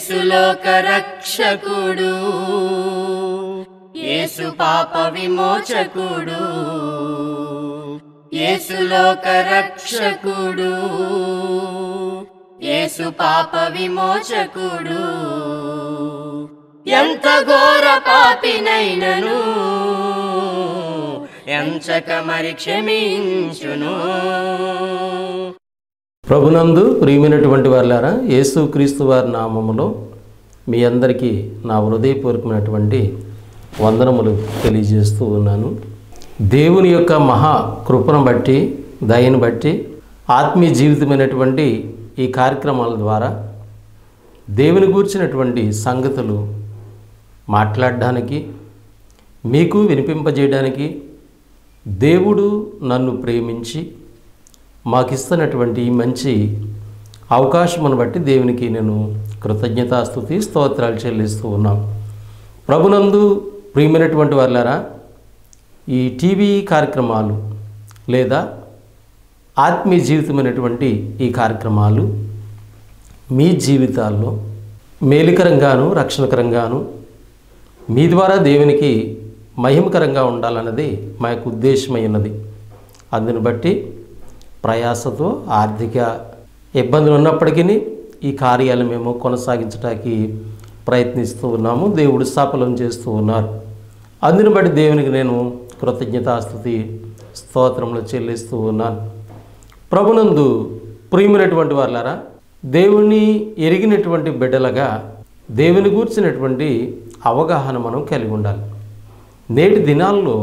యేసులోక రక్షకుడు యేసు పాప విమోచకుడు యేసులోక రక్షకుడు యేసు పాప విమోచకుడు ఎంత ఘోర పాపినైనను ఎంచక మరి క్షమించును ప్రభునందు ప్రియమైనటువంటి వారులారా యేసు క్రీస్తు వారి నామములో మీ అందరికీ నా హృదయపూర్వకమైనటువంటి వందనములు తెలియజేస్తూ ఉన్నాను దేవుని యొక్క మహా కృపను బట్టి దయను బట్టి ఆత్మీయ జీవితమైనటువంటి ఈ కార్యక్రమాల ద్వారా దేవుని గూర్చినటువంటి సంగతులు మాట్లాడడానికి మీకు వినిపింపజేయడానికి దేవుడు నన్ను ప్రేమించి మాకిస్తున్నటువంటి ఈ మంచి అవకాశమును బట్టి దేవునికి నేను కృతజ్ఞతాస్థుతి స్తోత్రాలు చెల్లిస్తూ ఉన్నాం ప్రభునందు ప్రియమైనటువంటి వాళ్ళారా ఈ టీవీ కార్యక్రమాలు లేదా ఆత్మీయ జీవితమైనటువంటి ఈ కార్యక్రమాలు మీ జీవితాల్లో మేలుకరంగాను రక్షణకరంగాను మీ ద్వారా దేవునికి మహిమకరంగా ఉండాలన్నది మా యొక్క ఉద్దేశమై ఉన్నది అందుని బట్టి ప్రయాసతో ఆర్థిక ఇబ్బందులు ఉన్నప్పటికీ ఈ కార్యాలు మేము కొనసాగించడానికి ప్రయత్నిస్తూ ఉన్నాము దేవుడు సఫలం చేస్తూ ఉన్నారు అందుని బట్టి దేవునికి నేను కృతజ్ఞతాస్థుతి స్తోత్రములు చెల్లిస్తూ ఉన్నాను ప్రభునందు ప్రియమైనటువంటి వాళ్ళారా దేవుని ఎరిగినటువంటి బిడ్డలుగా దేవుని గూర్చినటువంటి అవగాహన మనం కలిగి ఉండాలి నేటి దినాల్లో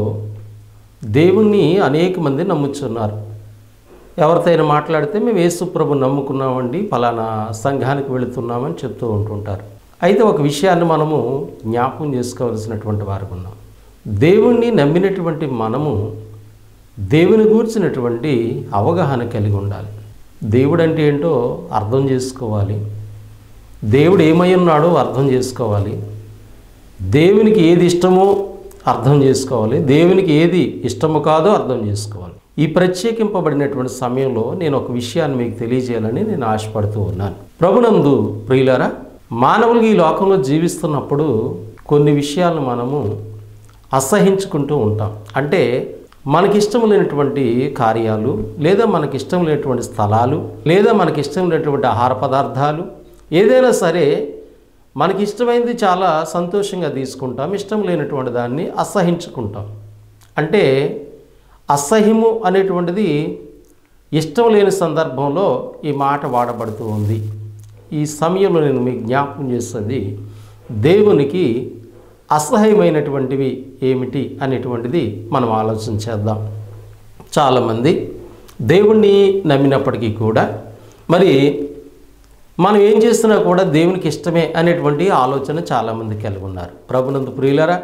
దేవుణ్ణి అనేక మంది నమ్ముచున్నారు ఎవరితోనైనా మాట్లాడితే మేము యేసు ప్రభు నమ్ముకున్నామండి ఫలానా సంఘానికి వెళుతున్నామని చెప్తూ ఉంటుంటారు అయితే ఒక విషయాన్ని మనము జ్ఞాపకం చేసుకోవాల్సినటువంటి వారు ఉన్నాం దేవుణ్ణి నమ్మినటువంటి మనము దేవుని గూర్చినటువంటి అవగాహన కలిగి ఉండాలి దేవుడు అంటే ఏంటో అర్థం చేసుకోవాలి దేవుడు ఏమై ఉన్నాడో అర్థం చేసుకోవాలి దేవునికి ఏది ఇష్టమో అర్థం చేసుకోవాలి దేవునికి ఏది ఇష్టము కాదో అర్థం చేసుకోవాలి ఈ ప్రత్యేకింపబడినటువంటి సమయంలో నేను ఒక విషయాన్ని మీకు తెలియజేయాలని నేను ఆశపడుతూ ఉన్నాను ప్రభునందు ప్రియులరా మానవులు ఈ లోకంలో జీవిస్తున్నప్పుడు కొన్ని విషయాలను మనము అసహించుకుంటూ ఉంటాం అంటే మనకిష్టం లేనటువంటి కార్యాలు లేదా మనకిష్టం లేనటువంటి స్థలాలు లేదా మనకిష్టం లేనటువంటి ఆహార పదార్థాలు ఏదైనా సరే మనకి ఇష్టమైనది చాలా సంతోషంగా తీసుకుంటాం ఇష్టం లేనటువంటి దాన్ని అసహించుకుంటాం అంటే అసహ్యము అనేటువంటిది ఇష్టం లేని సందర్భంలో ఈ మాట వాడబడుతూ ఉంది ఈ సమయంలో నేను మీకు జ్ఞాపకం చేస్తుంది దేవునికి అసహ్యమైనటువంటివి ఏమిటి అనేటువంటిది మనం ఆలోచన చేద్దాం చాలామంది దేవుణ్ణి నమ్మినప్పటికీ కూడా మరి మనం ఏం చేస్తున్నా కూడా దేవునికి ఇష్టమే అనేటువంటి ఆలోచన చాలామంది కలిగి ఉన్నారు ప్రభునందు ప్రియులరా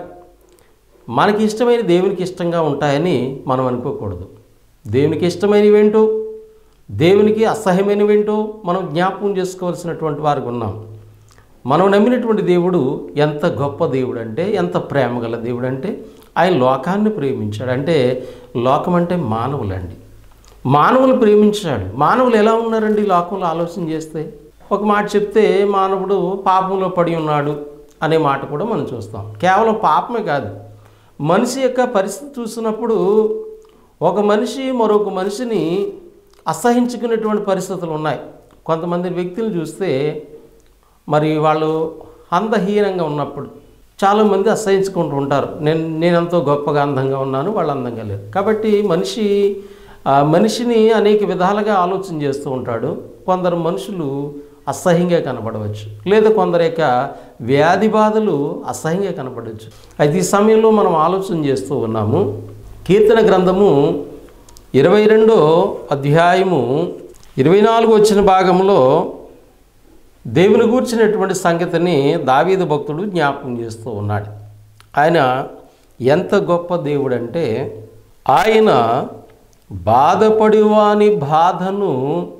మనకి ఇష్టమైన దేవునికి ఇష్టంగా ఉంటాయని మనం అనుకోకూడదు దేవునికి ఇష్టమైనవేంటో దేవునికి అసహ్యమైనవేంటో మనం జ్ఞాపకం చేసుకోవాల్సినటువంటి వారికి ఉన్నాం మనం నమ్మినటువంటి దేవుడు ఎంత గొప్ప దేవుడు అంటే ఎంత ప్రేమ గల దేవుడు అంటే ఆయన లోకాన్ని ప్రేమించాడు అంటే లోకం అంటే మానవులండి మానవులు ప్రేమించాడు మానవులు ఎలా ఉన్నారండి ఈ లోకంలో ఆలోచన చేస్తే ఒక మాట చెప్తే మానవుడు పాపంలో పడి ఉన్నాడు అనే మాట కూడా మనం చూస్తాం కేవలం పాపమే కాదు మనిషి యొక్క పరిస్థితి చూసినప్పుడు ఒక మనిషి మరొక మనిషిని అసహించుకునేటువంటి పరిస్థితులు ఉన్నాయి కొంతమంది వ్యక్తులు చూస్తే మరి వాళ్ళు అందహీనంగా ఉన్నప్పుడు చాలామంది అసహించుకుంటూ ఉంటారు నేను నేనెంతో గొప్పగా అందంగా ఉన్నాను వాళ్ళు అందంగా లేరు కాబట్టి మనిషి ఆ మనిషిని అనేక విధాలుగా ఆలోచన చేస్తూ ఉంటాడు కొందరు మనుషులు అసహ్యంగా కనపడవచ్చు లేదా కొందరి యొక్క వ్యాధి బాధలు అసహ్యంగా కనపడవచ్చు అయితే ఈ సమయంలో మనం ఆలోచన చేస్తూ ఉన్నాము కీర్తన గ్రంథము ఇరవై రెండో అధ్యాయము ఇరవై నాలుగు వచ్చిన భాగంలో దేవుని గూర్చినటువంటి సంగతిని దావీదు భక్తుడు జ్ఞాపకం చేస్తూ ఉన్నాడు ఆయన ఎంత గొప్ప దేవుడు అంటే ఆయన బాధపడి వాని బాధను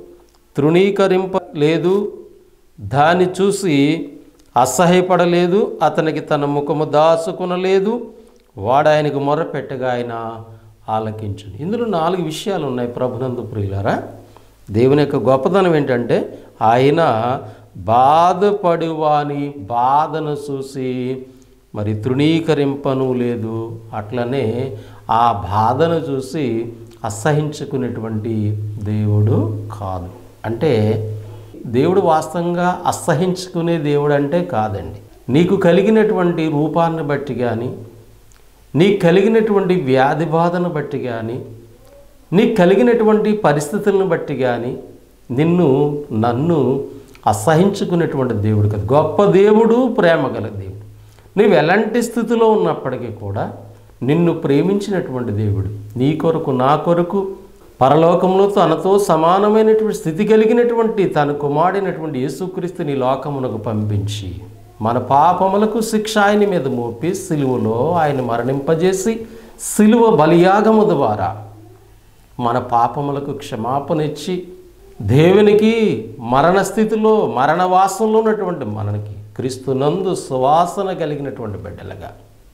తృణీకరింపలేదు దాన్ని చూసి అసహ్యపడలేదు అతనికి తన ముఖము దాచుకునలేదు వాడు ఆయనకు మొరపెట్టగా ఆయన ఆలకించును ఇందులో నాలుగు విషయాలు ఉన్నాయి ప్రభునందు ప్రియులారా దేవుని యొక్క గొప్పదనం ఏంటంటే ఆయన బాధపడువాని బాధను చూసి మరి తృణీకరింపను లేదు అట్లనే ఆ బాధను చూసి అసహించుకునేటువంటి దేవుడు కాదు అంటే దేవుడు వాస్తవంగా అసహించుకునే దేవుడు అంటే కాదండి నీకు కలిగినటువంటి రూపాన్ని బట్టి కానీ నీకు కలిగినటువంటి వ్యాధి బాధను బట్టి కానీ నీకు కలిగినటువంటి పరిస్థితులను బట్టి కానీ నిన్ను నన్ను అసహించుకునేటువంటి దేవుడు కాదు గొప్ప దేవుడు ప్రేమ గల దేవుడు నువ్వు ఎలాంటి స్థితిలో ఉన్నప్పటికీ కూడా నిన్ను ప్రేమించినటువంటి దేవుడు నీ కొరకు నా కొరకు పరలోకంలో తనతో సమానమైనటువంటి స్థితి కలిగినటువంటి తన కుమారుడైనటువంటి యేసుక్రీస్తు నీ లోకమునకు పంపించి మన పాపములకు శిక్ష ఆయన మీద మోపి సిలువలో ఆయన మరణింపజేసి సిలువ బలియాగము ద్వారా మన పాపములకు క్షమాపణ ఇచ్చి దేవునికి మరణ స్థితిలో మరణవాసంలో ఉన్నటువంటి మనకి క్రీస్తునందు సువాసన కలిగినటువంటి బిడ్డలుగా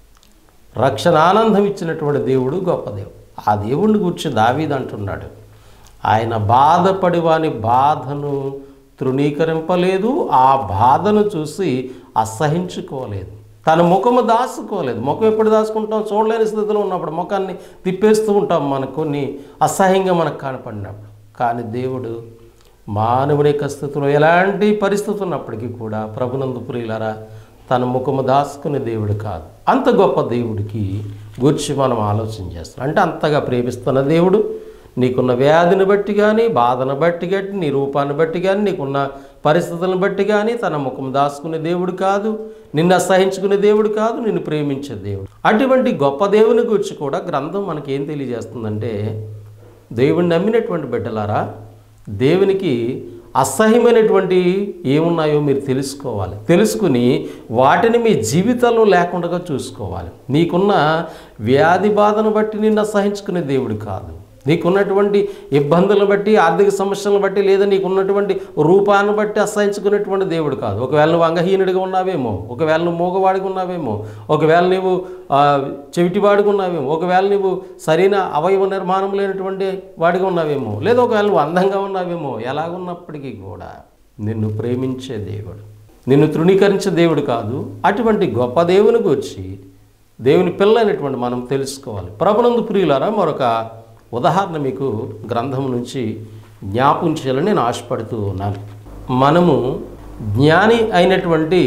రక్షణ ఆనందం ఇచ్చినటువంటి దేవుడు గొప్ప దేవుడు ఆ దేవుడిని గురించి దావీదు అంటున్నాడు ఆయన బాధపడి వాని బాధను తృణీకరింపలేదు ఆ బాధను చూసి అసహించుకోలేదు తన ముఖము దాచుకోలేదు ముఖం ఎప్పుడు దాచుకుంటాం చూడలేని స్థితిలో ఉన్నప్పుడు ముఖాన్ని తిప్పేస్తూ ఉంటాం మనకు కొన్ని అసహ్యంగా మనకు కనపడినప్పుడు కానీ దేవుడు మానవుడి యొక్క స్థితిలో ఎలాంటి పరిస్థితి ఉన్నప్పటికీ కూడా ప్రభునందు ప్రియులరా తన ముఖము దాచుకునే దేవుడు కాదు అంత గొప్ప దేవుడికి గురించి మనం ఆలోచన చేస్తాం అంటే అంతగా ప్రేమిస్తున్న దేవుడు నీకున్న వ్యాధిని బట్టి కానీ బాధను బట్టి కానీ నీ రూపాన్ని బట్టి కానీ నీకున్న పరిస్థితులను బట్టి కానీ తన ముఖం దాచుకునే దేవుడు కాదు నిన్ను అసహించుకునే దేవుడు కాదు నిన్ను ప్రేమించే దేవుడు అటువంటి గొప్ప దేవుని గురించి కూడా గ్రంథం మనకి ఏం తెలియజేస్తుందంటే దేవుని నమ్మినటువంటి బిడ్డలారా దేవునికి అసహ్యమైనటువంటి ఏమున్నాయో మీరు తెలుసుకోవాలి తెలుసుకుని వాటిని మీ జీవితంలో లేకుండా చూసుకోవాలి నీకున్న వ్యాధి బాధను బట్టి నిన్ను అసహించుకునే దేవుడు కాదు నీకున్నటువంటి ఇబ్బందులను బట్టి ఆర్థిక సమస్యలను బట్టి లేదా నీకున్నటువంటి రూపాన్ని బట్టి అసహించుకునేటువంటి దేవుడు కాదు ఒకవేళ నువ్వు అంగహీనుడిగా ఉన్నావేమో ఒకవేళ నువ్వు మూగవాడిగా ఉన్నావేమో ఒకవేళ నువ్వు ఆ, చెవిటివాడిగా ఉన్నావేమో ఒకవేళ నువ్వు సరైన అవయవ నిర్మాణం లేనటువంటి వాడిగా ఉన్నావేమో లేదా ఒకవేళ నువ్వు అందంగా ఉన్నావేమో ఎలాగున్నప్పటికీ కూడా నిన్ను ప్రేమించే దేవుడు నిన్ను తృణీకరించే దేవుడు కాదు అటువంటి గొప్ప దేవుని గురించి దేవుని పిల్లైనటువంటి మనం తెలుసుకోవాలి ప్రభునందు ప్రియులారా మరొక ఉదాహరణ మీకు గ్రంథం నుంచి జ్ఞాపం చేయాలని నేను ఆశపడుతూ ఉన్నాను మనము జ్ఞాని అయినటువంటి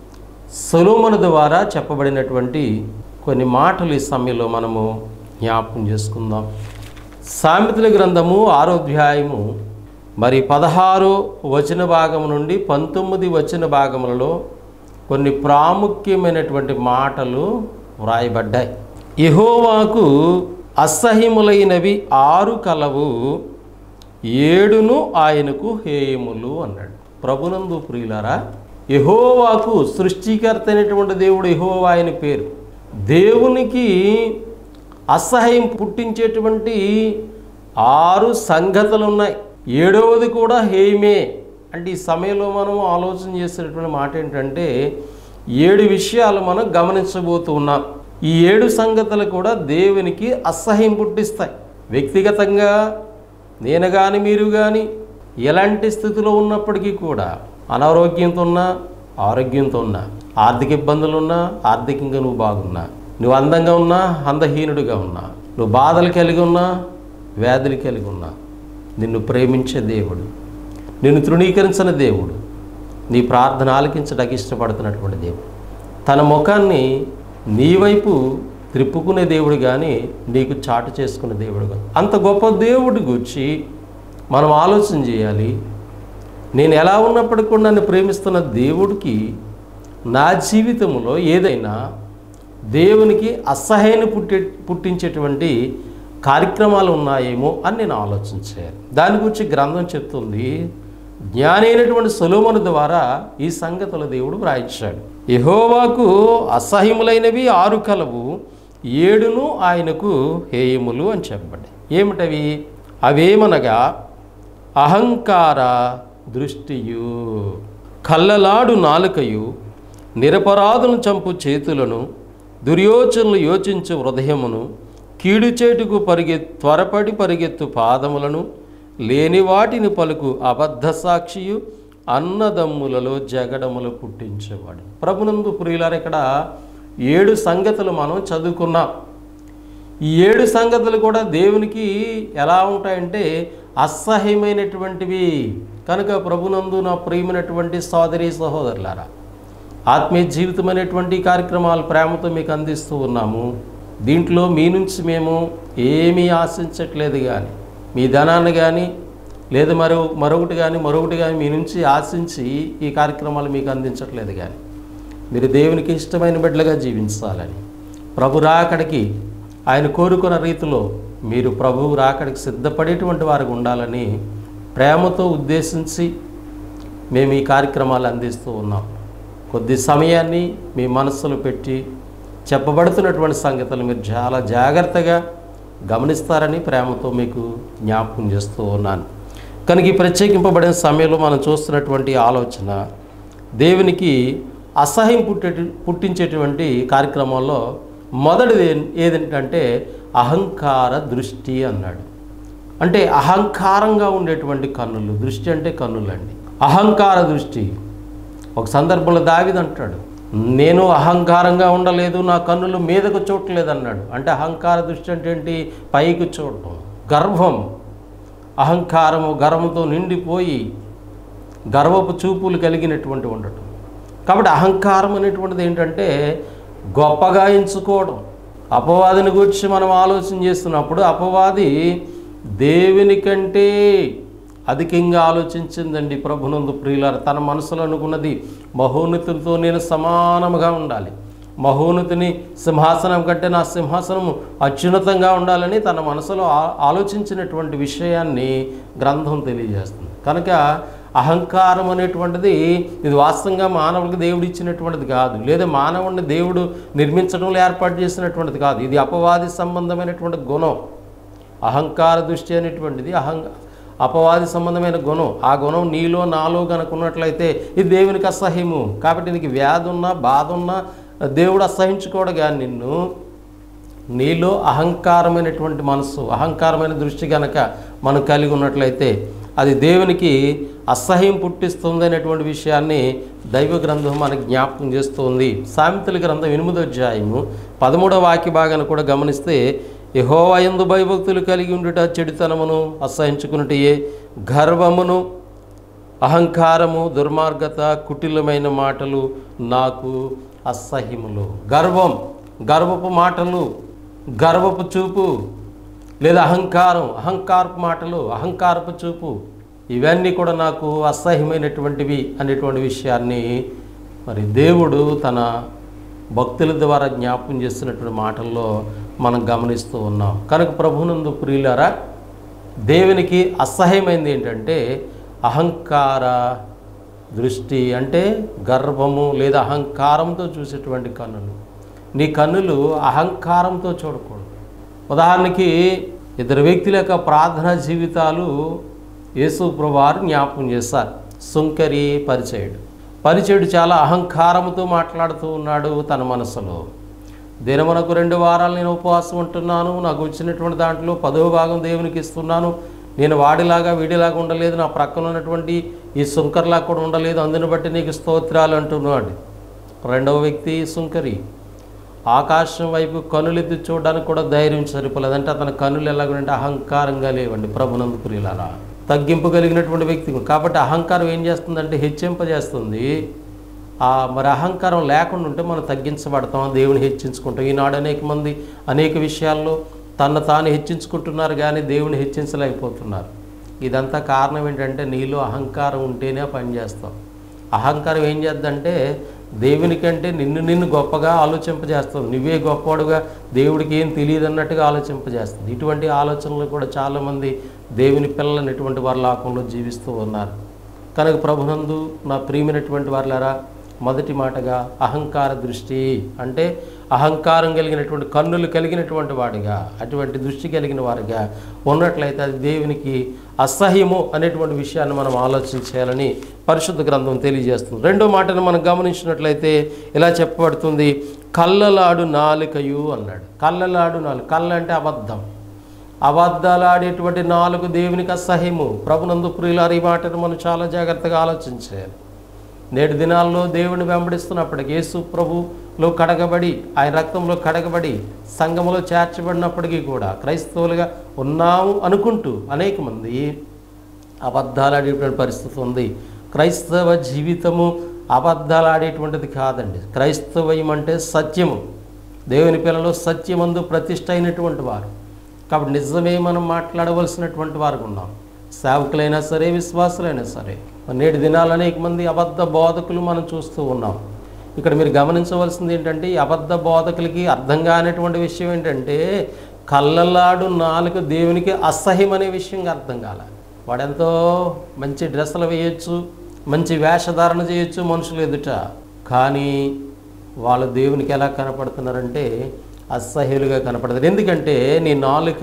సొలోమను ద్వారా చెప్పబడినటువంటి కొన్ని మాటలు ఈ సమయంలో మనము జ్ఞాపకం చేసుకుందాం సామెతల గ్రంథము ఆరో అధ్యాయము మరి పదహారు వచన భాగం నుండి పంతొమ్మిది వచన భాగములలో కొన్ని ప్రాముఖ్యమైనటువంటి మాటలు వ్రాయబడ్డాయి యెహోవాకు అసహ్యములైనవి ఆరు కలవు ఏడును ఆయనకు హేయములు అన్నాడు ప్రభునందు ప్రియులారా యెహోవాకు సృష్టికర్త అయినటువంటి దేవుడు యెహోవా ఆయన పేరు దేవునికి అసహ్యం పుట్టించేటువంటి ఆరు సంగతులు ఉన్నాయి ఏడవది కూడా హేయమే అంటే ఈ సమయంలో మనం ఆలోచన చేసేటటువంటి మాట ఏంటంటే ఏడు విషయాలు మనం గమనించబోతూ ఉన్నాం ఈ ఏడు సంగతులు కూడా దేవునికి అసహ్యం పుట్టిస్తాయి వ్యక్తిగతంగా నేను కానీ మీరు కానీ ఎలాంటి స్థితిలో ఉన్నప్పటికీ కూడా అనారోగ్యంతో ఉన్నా ఆరోగ్యంతో ఉన్నా ఆర్థిక ఇబ్బందులు ఉన్నా ఆర్థికంగా నువ్వు బాగున్నా నువ్వు అందంగా ఉన్నా అందహీనుడిగా ఉన్నా నువ్వు బాధలు కలిగి ఉన్నా వ్యాధులు కలిగి ఉన్నా నిన్ను ప్రేమించే దేవుడు నిన్ను తృణీకరించిన దేవుడు నీ ప్రార్థన ఆలకించడానికి ఇష్టపడుతున్నటువంటి దేవుడు తన ముఖాన్ని నీ వైపు త్రిప్పుకునే దేవుడు కానీ నీకు చాటు చేసుకునే దేవుడు కాదు అంత గొప్ప దేవుడి గురించి మనం ఆలోచన చేయాలి నేను ఎలా ఉన్నప్పటికీ కూడా నన్ను ప్రేమిస్తున్న దేవుడికి నా జీవితంలో ఏదైనా దేవునికి అసహ్యాన్ని పుట్టే పుట్టించేటువంటి కార్యక్రమాలు ఉన్నాయేమో అని నేను ఆలోచించాను దాని గురించి గ్రంథం చెప్తుంది జ్ఞాని అయినటువంటి సొలోమను ద్వారా ఈ సంగతుల దేవుడు వ్రాయించాడు యెహోవాకు అసహ్యములైనవి ఆరు కలవు ఏడును ఆయనకు హేయములు అని చెప్పబడ్డాయి ఏమిటవి అవేమనగా అహంకార దృష్టియు కళ్ళలాడు నాలుకయు నిరపరాధులను చంపు చేతులను దుర్యోచనలు యోచించు హృదయమును కీడుచేటుకు పరిగె త్వరపడి పరిగెత్తు పాదములను లేని వాటిని పలుకు అబద్ధ సాక్షియు అన్నదమ్ములలో జగడములు పుట్టించేవాడు ప్రభునందు ప్రియులారు ఇక్కడ ఏడు సంగతులు మనం చదువుకున్నాం ఈ ఏడు సంగతులు కూడా దేవునికి ఎలా ఉంటాయంటే అసహ్యమైనటువంటివి కనుక ప్రభునందు నా ప్రియమైనటువంటి సోదరి సహోదరులారా ఆత్మీయ జీవితం అనేటువంటి కార్యక్రమాలు ప్రేమతో మీకు అందిస్తూ ఉన్నాము దీంట్లో మీ నుంచి మేము ఏమీ ఆశించట్లేదు కానీ మీ ధనాన్ని కానీ లేదా మరో మరొకటి కానీ మరొకటి కానీ మీ నుంచి ఆశించి ఈ కార్యక్రమాలు మీకు అందించట్లేదు కానీ మీరు దేవునికి ఇష్టమైన బిడ్డలుగా జీవించాలని ప్రభు రాకడికి ఆయన కోరుకున్న రీతిలో మీరు ప్రభువు రాకడికి సిద్ధపడేటువంటి వారికి ఉండాలని ప్రేమతో ఉద్దేశించి మేము ఈ కార్యక్రమాలు అందిస్తూ ఉన్నాం కొద్ది సమయాన్ని మీ మనస్సులో పెట్టి చెప్పబడుతున్నటువంటి సంగతులు మీరు చాలా జాగ్రత్తగా గమనిస్తారని ప్రేమతో మీకు జ్ఞాపకం చేస్తూ ఉన్నాను కనుక ఈ ప్రత్యేకింపబడిన సమయంలో మనం చూస్తున్నటువంటి ఆలోచన దేవునికి అసహ్యం పుట్టే పుట్టించేటువంటి కార్యక్రమంలో మొదటిది ఏ- ఏదేంటంటే అహంకార దృష్టి అన్నాడు అంటే అహంకారంగా ఉండేటువంటి కన్నులు దృష్టి అంటే కన్నులండి అహంకార దృష్టి ఒక సందర్భంలో దావిది అంటాడు నేను అహంకారంగా ఉండలేదు నా కన్నులు మీదకు చూడలేదు అన్నాడు అంటే అహంకార దృష్టి అంటే ఏంటి పైకి చూడటం గర్వం అహంకారము గర్వంతో నిండిపోయి గర్వపు చూపులు కలిగినటువంటి ఉండటం కాబట్టి అహంకారం అనేటువంటిది ఏంటంటే గొప్పగా ఎంచుకోవడం అపవాదిని గురించి మనం ఆలోచన చేస్తున్నప్పుడు అపవాది దేవుని కంటే అధికంగా ఆలోచించిందండి ప్రభునందు ప్రియులారు తన మనసులో అనుకున్నది మహోన్నతులతో నేను సమానముగా ఉండాలి మహోన్నతిని సింహాసనం కంటే నా సింహాసనము అత్యున్నతంగా ఉండాలని తన మనసులో ఆ- ఆలోచించినటువంటి విషయాన్ని గ్రంథం తెలియజేస్తుంది కనుక అహంకారం అనేటువంటిది ఇది వాస్తవంగా మానవుడికి దేవుడు ఇచ్చినటువంటిది కాదు లేదా మానవుడిని దేవుడు నిర్మించడంలో ఏర్పాటు చేసినటువంటిది కాదు ఇది అపవాది సంబంధమైనటువంటి గుణం అహంకార దృష్టి అనేటువంటిది అహం అపవాది సంబంధమైన గుణం ఆ గుణం నీలో నాలో గనక ఉన్నట్లయితే ఇది దేవునికి అసహ్యము కాబట్టి నీకు వ్యాధి ఉన్నా బాధ ఉన్నా దేవుడు అసహించుకోడు కానీ నిన్ను నీలో అహంకారమైనటువంటి మనసు అహంకారమైన దృష్టి గనక మనం కలిగి ఉన్నట్లయితే అది దేవునికి అసహ్యం పుట్టిస్తుంది అనేటువంటి విషయాన్ని దైవ గ్రంథం మనకు జ్ఞాపకం చేస్తుంది సామెతల గ్రంథం ఎనిమిదో అధ్యాయము పదమూడవ వాక్య భాగాన్ని కూడా గమనిస్తే యహోవయందు భయభక్తులు కలిగి ఉండుట చెడుతనమును అసహించుకున్నటయే గర్వమును అహంకారము దుర్మార్గత కుటిలమైన మాటలు నాకు అసహ్యములు గర్వం గర్వపు మాటలు గర్వపు చూపు లేదా అహంకారం అహంకారపు మాటలు అహంకారపు చూపు ఇవన్నీ కూడా నాకు అసహ్యమైనటువంటివి అనేటువంటి విషయాన్ని మరి దేవుడు తన భక్తుల ద్వారా జ్ఞాపకం చేస్తున్నటువంటి మాటల్లో మనం గమనిస్తూ ఉన్నాం కనుక ప్రభునందు ప్రియులారా దేవునికి అసహ్యమైంది ఏంటంటే అహంకార దృష్టి అంటే గర్వము లేదా అహంకారంతో చూసేటువంటి కన్నులు నీ కన్నులు అహంకారంతో చూడకూడదు ఉదాహరణకి ఇద్దరు వ్యక్తుల యొక్క ప్రార్థనా జీవితాలు యేసు ప్రభువారు జ్ఞాపకం చేస్తారు సుంకరి పరిచయుడు పరిచయుడు చాలా అహంకారంతో మాట్లాడుతూ ఉన్నాడు తన మనసులో దినమునకు రెండు వారాలు నేను ఉపవాసం ఉంటున్నాను నాకు వచ్చినటువంటి దాంట్లో పదవ భాగం దేవునికి ఇస్తున్నాను నేను వాడిలాగా వీడిలాగా ఉండలేదు నా ప్రక్కన ఉన్నటువంటి ఈ సుంకర్లా కూడా ఉండలేదు అందుని బట్టి నీకు స్తోత్రాలు అంటున్నాడు రెండవ వ్యక్తి సుంకరి ఆకాశం వైపు కనులెత్తి చూడడానికి కూడా ధైర్యం సరిపోలేదు అంటే అతని కనులు ఎలాగంటే అహంకారంగా లేవండి ప్రభునందు ప్రియులారా తగ్గింపు కలిగినటువంటి వ్యక్తి కాబట్టి అహంకారం ఏం చేస్తుందంటే హెచ్చింపజేస్తుంది ఆ మరి అహంకారం లేకుండా ఉంటే మనం తగ్గించబడతాం దేవుని హెచ్చించుకుంటాం ఈనాడు అనేక మంది అనేక విషయాల్లో తను తాను హెచ్చించుకుంటున్నారు కానీ దేవుని హెచ్చించలేకపోతున్నారు ఇదంతా కారణం ఏంటంటే నీలో అహంకారం ఉంటేనే ఆ పని చేస్తాం అహంకారం ఏం చేద్దంటే దేవునికంటే నిన్ను నిన్ను గొప్పగా ఆలోచింపజేస్తుంది నువ్వే గొప్పవాడుగా దేవుడికి ఏం తెలియదు అన్నట్టుగా ఆలోచింపజేస్తుంది ఇటువంటి ఆలోచనలు కూడా చాలామంది దేవుని పిల్లలని ఇటువంటి వారి లోకంలో జీవిస్తూ ఉన్నారు కనుక ప్రభునందు నా ప్రియమైనటువంటి వారులారా మొదటి మాటగా అహంకార దృష్టి అంటే అహంకారం కలిగినటువంటి కన్నులు కలిగినటువంటి వాడిగా అటువంటి దృష్టి కలిగిన వారిగా ఉన్నట్లయితే అది దేవునికి అసహ్యము అనేటువంటి విషయాన్ని మనం ఆలోచన చేయాలని పరిశుద్ధ గ్రంథం తెలియజేస్తుంది రెండో మాటను మనం గమనించినట్లయితే ఇలా చెప్పబడుతుంది కళ్ళలాడు నాలుకయు అన్నాడు కళ్ళలాడు నాలుగు కళ్ళ అంటే అబద్ధం అబద్ధాలు ఆడేటువంటి నాలుగు దేవునికి అసహ్యము ప్రభునందు ప్రియులారు ఈ మాటను మనం చాలా జాగ్రత్తగా ఆలోచించాలి నేటి దినాల్లో దేవుని వెంబడిస్తున్నప్పటికీ యేసు ప్రభులో కడగబడి ఆయన రక్తంలో కడగబడి సంఘములో చేర్చబడినప్పటికీ కూడా క్రైస్తవులుగా ఉన్నాము అనుకుంటూ అనేక మంది అబద్ధాలు ఆడేటువంటి పరిస్థితి ఉంది క్రైస్తవ జీవితము అబద్ధాలు ఆడేటువంటిది కాదండి క్రైస్తవయం అంటే సత్యము దేవుని పిల్లలు సత్యమందు ప్రతిష్ట అయినటువంటి వారు కాబట్టి నిజమే మనం మాట్లాడవలసినటువంటి వారు ఉన్నాం సేవకులైనా సరే విశ్వాసులైనా సరే మరి నేటి దినాలు అనేక మంది అబద్ధ బోధకులు మనం చూస్తూ ఉన్నాం ఇక్కడ మీరు గమనించవలసింది ఏంటంటే ఈ అబద్ధ బోధకులకి అర్థం కానటువంటి విషయం ఏంటంటే కళ్ళలాడు నాలుగు దేవునికి అసహ్యం అనే విషయం అర్థం కాల వాడెంతో మంచి డ్రెస్సులు వేయొచ్చు మంచి వేషధారణ చేయొచ్చు మనుషులు ఎదుట కానీ వాళ్ళు దేవునికి ఎలా కనపడుతున్నారంటే అసహ్యులుగా కనపడతారు ఎందుకంటే నీ నాలుక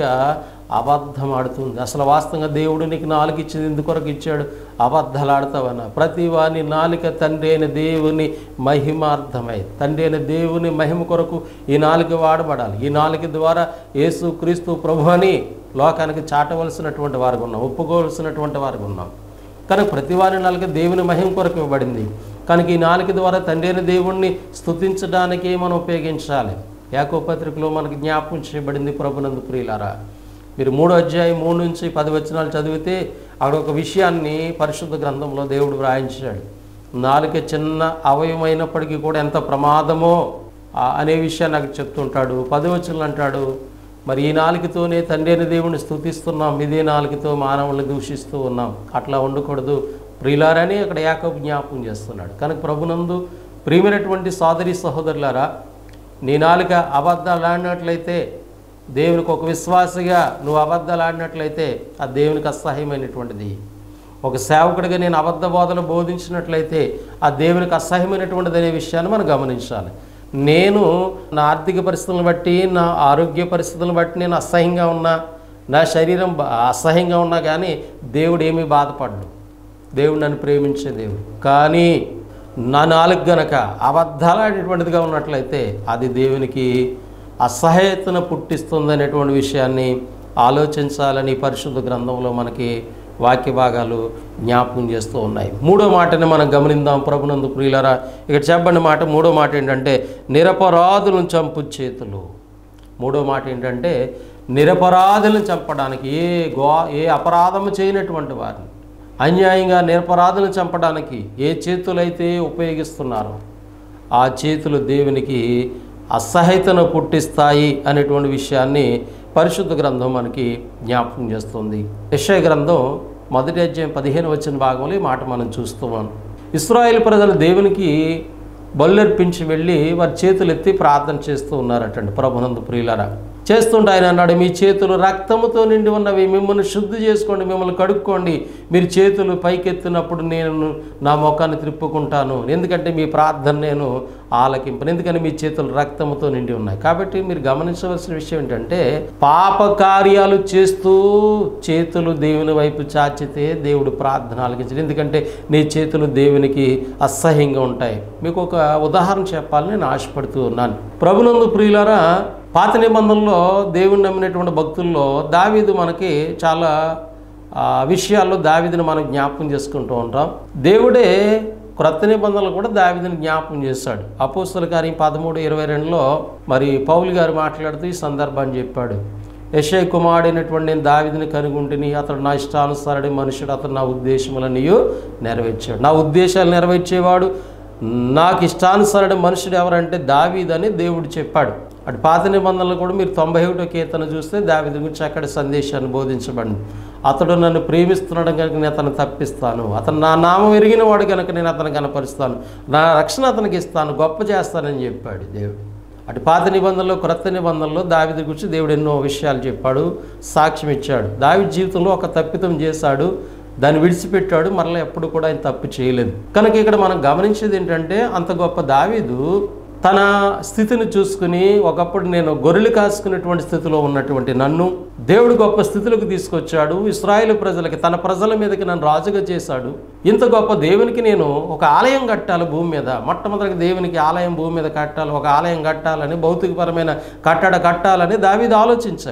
అబద్ధం ఆడుతుంది అసలు వాస్తవంగా దేవుడు నీకు నాలుక ఇచ్చింది ఎందుకొరకు ఇచ్చాడు అబద్ధాలు ఆడతావన్నా ప్రతి వాని నాలుక తండ్రి అయిన దేవుని మహిమార్థమై తండ్రి అయిన దేవుని మహిమ కొరకు ఈ నాలుక వాడబడాలి ఈ నాలుక ద్వారా యేసు క్రీస్తు ప్రభు అని లోకానికి చాటవలసినటువంటి వారికి ఉన్నాం ఒప్పుకోవలసినటువంటి వారికి ఉన్నాం కనుక ప్రతి వారి నాలుక దేవుని మహిమ కొరకు ఇవ్వబడింది కనుక ఈ నాలుక ద్వారా తండ్రి అయిన దేవుణ్ణి స్తుతించడానికి మనం ఉపయోగించాలి యాకో పత్రికలో మనకి జ్ఞాపకం చేయబడింది ప్రభునందు ప్రియులారా మీరు మూడో అధ్యాయం మూడు నుంచి పది వచనాలు చదివితే అక్కడ ఒక విషయాన్ని పరిశుద్ధ గ్రంథంలో దేవుడు వ్రాయించాడు నాలుక చిన్న అవయమైనప్పటికీ కూడా ఎంత ప్రమాదమో ఆ అనే విషయాన్ని నాకు చెప్తుంటాడు పది వచనాలు అంటాడు మరి ఈ నాలుకతోనే తండ్రి అయిన దేవుని స్తుతిస్తున్నాం ఇదే నాలుకతో మానవుల్ని దూషిస్తూ ఉన్నాం అట్లా ఉండకూడదు ప్రియులారని అక్కడ యాకబు జ్ఞాపకం చేస్తున్నాడు కనుక ప్రభునందు ప్రియమైనటువంటి సోదరి సహోదరులారా నీ నాలుక అబద్ధాలు ఆడినట్లయితే దేవునికి ఒక విశ్వాసిగా నువ్వు అబద్ధాలు ఆడినట్లయితే ఆ దేవునికి అసహ్యమైనటువంటిది ఒక సేవకుడిగా నేను అబద్ధ బోధన బోధించినట్లయితే ఆ దేవునికి అసహ్యమైనటువంటిది అనే విషయాన్ని మనం గమనించాలి నేను నా ఆర్థిక పరిస్థితులను బట్టి నా ఆరోగ్య పరిస్థితులను బట్టి నేను అసహ్యంగా ఉన్నా నా శరీరం బా- అసహ్యంగా ఉన్నా కానీ దేవుడు ఏమీ బాధపడ్డు దేవుడు నన్ను ప్రేమించే దేవుడు కానీ నా నాలుగు గనక అబద్ధాలాడేటువంటిదిగా ఉన్నట్లయితే అది దేవునికి అసహ్యతను పుట్టిస్తుంది అనేటువంటి విషయాన్ని ఆలోచించాలని పరిశుద్ధ గ్రంథంలో మనకి వాక్య భాగాలు జ్ఞాపకం చేస్తూ ఉన్నాయి మూడో మాటని మనం గమనిద్దాం ప్రభునందు ప్రియులరా ఇక్కడ చెప్పండి మాట మూడో మాట ఏంటంటే నిరపరాధులను చంపు చేతులు మూడో మాట ఏంటంటే నిరపరాధులను చంపడానికి ఏ గో ఏ అపరాధము చేయనటువంటి వారిని అన్యాయంగా నిరపరాధులను చంపడానికి ఏ చేతులైతే ఉపయోగిస్తున్నారో ఆ చేతులు దేవునికి అసహ్యతను పుట్టిస్తాయి అనేటువంటి విషయాన్ని పరిశుద్ధ గ్రంథం మనకి జ్ఞాపకం చేస్తుంది యెషయా గ్రంథం మొదటి అధ్యాయం పదిహేను వచ్చిన భాగంలో ఈ మాట మనం చూస్తున్నాం ఇస్రాయేల్ ప్రజలు దేవునికి బల్లర్పించి వెళ్ళి వారి చేతులు ఎత్తి ప్రార్థన చేస్తూ ఉన్నారటండి ప్రభునందు ప్రియులరా చేస్తుంటే ఆయన అన్నాడు మీ చేతులు రక్తముతో నిండి ఉన్నవి మిమ్మల్ని శుద్ధి చేసుకోండి మిమ్మల్ని కడుక్కోండి మీరు చేతులు పైకెత్తినప్పుడు నేను నా ముఖాన్ని త్రిప్పుకుంటాను ఎందుకంటే మీ ప్రార్థన నేను ఆలకింపను ఎందుకని మీ చేతులు రక్తముతో నిండి ఉన్నాయి కాబట్టి మీరు గమనించవలసిన విషయం ఏంటంటే పాప కార్యాలు చేస్తూ చేతులు దేవుని వైపు చాచితే దేవుడు ప్రార్థన ఆలకించడు ఎందుకంటే నీ చేతులు దేవునికి అసహ్యంగా ఉంటాయి మీకు ఒక ఉదాహరణ చెప్పాలని నేను ఆశపడుతూ ఉన్నాను ప్రభునందు ప్రియులారా పాత నిబంధనలో దేవుని నమ్మినటువంటి భక్తుల్లో దావీదు మనకి చాలా ఆ, విషయాల్లో దావీదుని మనం జ్ఞాపకం చేసుకుంటూ ఉంటాం దేవుడే క్రొత్త నిబంధనలు కూడా దావీదుని జ్ఞాపకం చేశాడు అపోస్తుల కార్యం పదమూడు ఇరవై రెండులో మరి పౌలు గారు మాట్లాడుతూ ఈ సందర్భాన్ని చెప్పాడు యశయ కుమారుడైనటువంటి నేను దావిదిని కనుగొంటిని అతడు నా ఇష్టానుసారుడి మనుషుడు అతడు నా ఉద్దేశములనియు నెరవేర్చాడు నా ఉద్దేశాలు నెరవేర్చేవాడు నాకు ఇష్టానుసారుడు మనుషుడు ఎవరంటే దావీదని దేవుడు చెప్పాడు అటు పాత నిబంధనలు కూడా మీరు తొంభై ఒకటో కీర్తన చూస్తే దావీదు గురించి అక్కడ సందేశాన్ని బోధించబడింది అతడు నన్ను ప్రేమిస్తున్నాడు కనుక నేను అతను తప్పిస్తాను అతను నా నామం ఎరిగిన వాడు కనుక నేను అతను కనపరుస్తాను నా రక్షణ అతనికి ఇస్తాను గొప్ప చేస్తానని చెప్పాడు దేవుడు అటు పాత నిబంధనలో క్రొత్త నిబంధనలో దావిది గురించి దేవుడు ఎన్నో విషయాలు చెప్పాడు సాక్ష్యం ఇచ్చాడు దావి జీవితంలో ఒక తప్పితం చేశాడు దాన్ని విడిచిపెట్టాడు మరలా ఎప్పుడు కూడా ఆయన తప్పు చేయలేదు కనుక ఇక్కడ మనం గమనించేది ఏంటంటే అంత గొప్ప దావీదు తన స్థితిని చూసుకుని ఒకప్పుడు నేను గొర్రెలు కాసుకునేటువంటి స్థితిలో ఉన్నటువంటి నన్ను దేవుడు గొప్ప స్థితిలోకి తీసుకొచ్చాడు ఇస్రాయేల్ ప్రజలకి తన ప్రజల మీదకి నన్ను రాజుగా చేశాడు ఇంత గొప్ప దేవునికి నేను ఒక ఆలయం కట్టాలి భూమి మీద మొట్టమొదటి దేవునికి ఆలయం భూమి మీద కట్టాలి ఒక ఆలయం కట్టాలని భౌతికపరమైన కట్టడ కట్టాలని దావీదు ఆలోచించాడు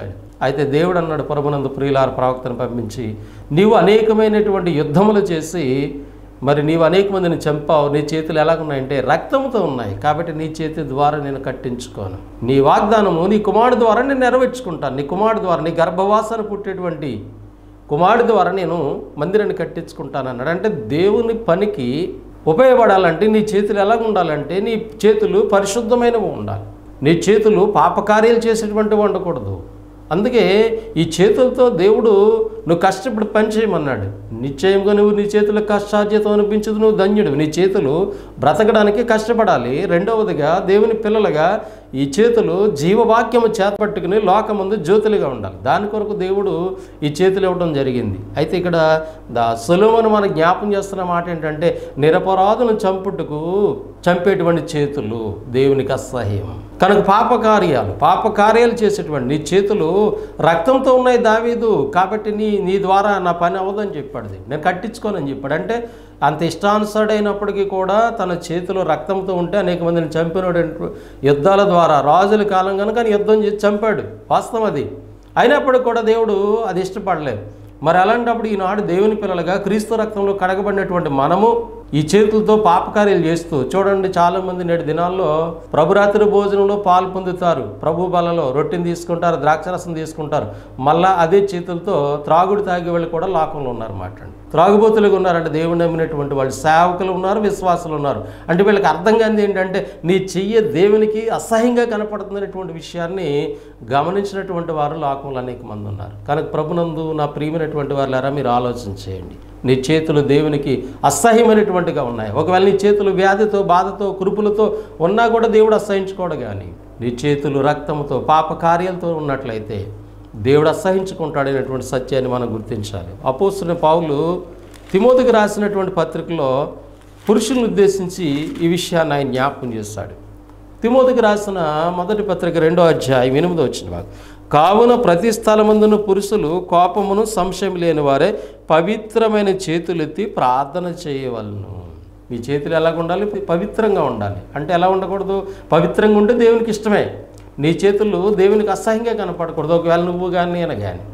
అయితే దేవుడు అన్నాడు పరమనందు ప్రియులార ప్రవక్తను పంపించి నీవు అనేకమైనటువంటి యుద్ధములు చేసి మరి నీవు అనేక మందిని చంపావు నీ చేతులు ఎలాగున్నాయంటే రక్తంతో ఉన్నాయి కాబట్టి నీ చేతి ద్వారా నేను కట్టించుకోను నీ వాగ్దానము నీ కుమారుడు ద్వారా నేను నెరవేర్చుకుంటాను నీ కుమారుడు ద్వారా నీ గర్భవాసన పుట్టేటువంటి కుమారుడి ద్వారా నేను మందిరాన్ని కట్టించుకుంటాను అన్నాడు అంటే దేవుని పనికి ఉపయోగపడాలంటే నీ చేతులు ఎలా ఉండాలంటే నీ చేతులు పరిశుద్ధమైనవి ఉండాలి నీ చేతులు పాపకార్యాలు చేసేటువంటివి ఉండకూడదు అందుకే ఈ చేతులతో దేవుడు నువ్వు కష్టపడి పని చేయమన్నాడు నిశ్చయంగా నువ్వు నీ చేతులకు కష్టార్జితం అనిపించదు నువ్వు ధన్యుడు నీ చేతులు బ్రతకడానికి కష్టపడాలి రెండవదిగా దేవుని పిల్లలుగా ఈ చేతులు జీవవాక్యము చేతపట్టుకుని లోకముందు జ్యోతులుగా ఉండాలి దాని కొరకు దేవుడు ఈ చేతులు ఇవ్వడం జరిగింది అయితే ఇక్కడ దా సులువను మన జ్ఞాపం చేస్తున్న మాట ఏంటంటే నిరపరాధులను చంపుటకు చంపేటువంటి చేతులు దేవునికి అసహ్యం కనుక పాపకార్యాలు పాపకార్యాలు చేసేటువంటి నీ చేతులు రక్తంతో ఉన్నాయి దావీదు కాబట్టి నీ నీ ద్వారా నా పని అవ్వదని చెప్పాడు దేవుడు. నేను కట్టించుకోనని చెప్పాడు అంటే అంత ఇష్టానుసరుడైనప్పటికీ కూడా తన చేతిలో రక్తంతో ఉంటే అనేక మందిని చంపినటువంటి యుద్ధాల ద్వారా రాజుల కాలం కనుక ఆయన యుద్ధం చేసి చంపాడు వాస్తవం అది అయినప్పటికీ కూడా దేవుడు అది ఇష్టపడలేదు మరి అలాంటప్పుడు ఈనాడు దేవుని పిల్లలుగా క్రీస్తు రక్తంలో కడగబడినటువంటి మనము ఈ చేతులతో పాపకార్యాలు చేస్తూ చూడండి చాలామంది నేటి దినాల్లో ప్రభురాత్రి భోజనంలో పాలు పొందుతారు ప్రభు బలలో రొట్టెని తీసుకుంటారు ద్రాక్షరసం తీసుకుంటారు మళ్ళా అదే చేతులతో త్రాగుడు తాగే వాళ్ళు కూడా లోకంలో ఉన్నారు మాట త్రాగుబోతులుగా ఉన్నారంటే దేవుని నమ్మినటువంటి వాళ్ళు సేవకులు ఉన్నారు విశ్వాసులు ఉన్నారు అంటే వీళ్ళకి అర్థం కానిది ఏంటంటే నీ చెయ్యి దేవునికి అసహ్యంగా కనపడుతున్నటువంటి విషయాన్ని గమనించినటువంటి వారు లోకంలో అనేక మంది ఉన్నారు కనుక ప్రభునందు నా ప్రియమైనటువంటి వారులారా మీరు ఆలోచన చేయండి నీ చేతులు దేవునికి అసహ్యమైనటువంటిగా ఉన్నాయి ఒకవేళ నీ చేతులు వ్యాధితో బాధతో కురుపులతో ఉన్నా కూడా దేవుడు అసహించుకోడు కానీ నీ చేతులు రక్తంతో పాప కార్యాలతో ఉన్నట్లయితే దేవుడు అసహించుకుంటాడనేటువంటి సత్యాన్ని మనం గుర్తించాలి అపోస్తున్న పావులు తిమోతికి రాసినటువంటి పత్రికలో పురుషులను ఉద్దేశించి ఈ విషయాన్ని ఆయన జ్ఞాపకం చేస్తాడు తిమోతికి రాసిన మొదటి పత్రిక రెండో అధ్యాయం ఎనిమిదో వచ్చిన వారు కావున ప్రతి స్థలమందున పురుషులు కోపమును సంశయం లేని వారే పవిత్రమైన చేతులెత్తి ప్రార్థన చేయవలను మీ చేతులు ఎలా ఉండాలి పవిత్రంగా ఉండాలి అంటే ఎలా ఉండకూడదు పవిత్రంగా ఉంటే దేవునికి ఇష్టమే నీ చేతులు దేవునికి అసహ్యంగా కనపడకూడదు ఒకవేళ నువ్వు కానీ నేను కానీ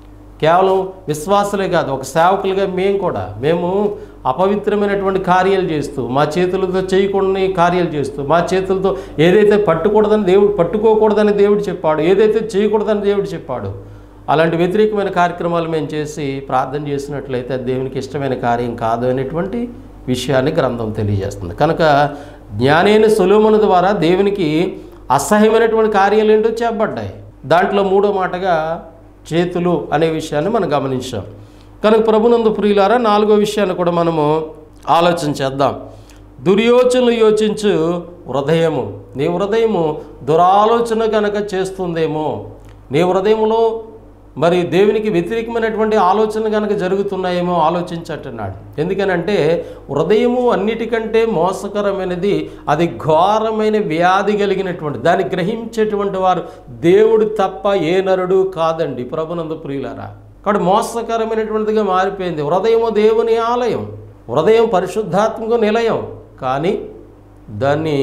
కేవలం విశ్వాసులే కాదు ఒక సేవకులుగా మేము కూడా మేము అపవిత్రమైనటువంటి కార్యాలు చేస్తూ మా చేతులతో చేయకూడని కార్యాలు చేస్తూ మా చేతులతో ఏదైతే పట్టుకూడదని దేవుడు పట్టుకోకూడదని దేవుడు చెప్పాడు ఏదైతే చేయకూడదని దేవుడు చెప్పాడు అలాంటి వ్యతిరేకమైన కార్యక్రమాలు మేము చేసి ప్రార్థన చేసినట్లయితే అది దేవునికి ఇష్టమైన కార్యం కాదు అనేటువంటి విషయాన్ని గ్రంథం తెలియజేస్తుంది కనుక జ్ఞానైన సులుమన ద్వారా దేవునికి అసహ్యమైనటువంటి కార్యాలు ఏంటో చెప్పబడ్డాయి దాంట్లో మూడో మాటగా చేతులు అనే విషయాన్ని మనం గమనించాం కనుక ప్రభునందు ప్రియులారా నాలుగో విషయాన్ని కూడా మనము ఆలోచన చేద్దాం దుర్యోచనలు యోచించు హృదయము నీ హృదయము దురాలోచన కనుక చేస్తుందేమో నీ హృదయంలో మరి దేవునికి వ్యతిరేకమైనటువంటి ఆలోచన కనుక జరుగుతున్నాయేమో ఆలోచించట్టున్నాడు ఎందుకనంటే హృదయము అన్నిటికంటే మోసకరమైనది అది ఘోరమైన వ్యాధి కలిగినటువంటి దాన్ని గ్రహించేటువంటి వారు దేవుడు తప్ప ఏ నరుడు కాదండి ప్రభునందు ప్రియులారా కాబట్టి మోసకరమైనటువంటిదిగా మారిపోయింది హృదయము దేవుని ఆలయం హృదయం పరిశుద్ధాత్మక నిలయం కానీ దాన్ని